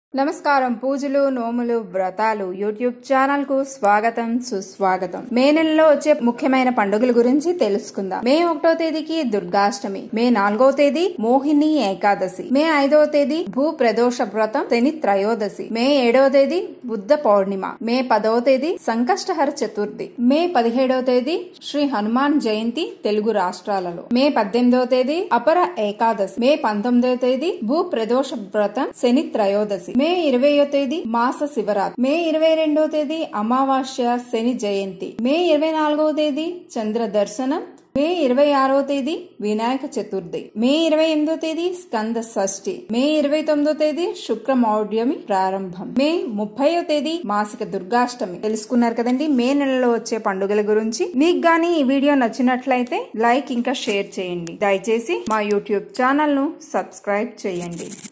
నమస్కారం పూజలు నోములు వ్రతాలు యూట్యూబ్ ఛానల్ కు స్వాగతం సుస్వాగతం మే నెలలో వచ్చే ముఖ్యమైన పండుగల గురించి తెలుసుకుందాం మే ఒకటో తేదీకి దుర్గాష్టమి మే నాలుగో తేదీ మోహిని ఏకాదశి మే ఐదవ తేదీ భూ ప్రదోష వ్రతం శని త్రయోదశి మే ఏడవ తేదీ బుద్ధ పౌర్ణిమ మే పదవ తేదీ సంకష్టహర చతుర్థి మే పదిహేడవ తేదీ శ్రీ హనుమాన్ జయంతి తెలుగు రాష్ట్రాలలో మే పద్దెనిమిదవ తేదీ అపర ఏకాదశి మే పంతొమ్మిదవ తేదీ భూ ప్రదోష వ్రతం శని త్రయోదశి మే ఇరవయో తేదీ మాస శివరాత్రి మే ఇరవై రెండవ తేదీ అమావాస్య శని జయంతి మే ఇరవై నాలుగవ తేదీ చంద్ర దర్శనం మే ఇరవై ఆరవ తేదీ వినాయక చతుర్థి మే ఇరవై ఎనిమిదో తేదీ స్కంద షష్ఠి మే ఇరవై తొమ్మిదో తేదీ శుక్ర మౌఢ్యమి ప్రారంభం మే ముప్పైవ తేదీ మాసిక దుర్గాష్టమి తెలుసుకున్నారు కదండి మే నెలలో వచ్చే పండుగల గురించి మీకు గానీ ఈ వీడియో నచ్చినట్లయితే లైక్ ఇంకా షేర్ చేయండి దయచేసి మా యూట్యూబ్ ఛానల్ ను సబ్స్క్రైబ్ చేయండి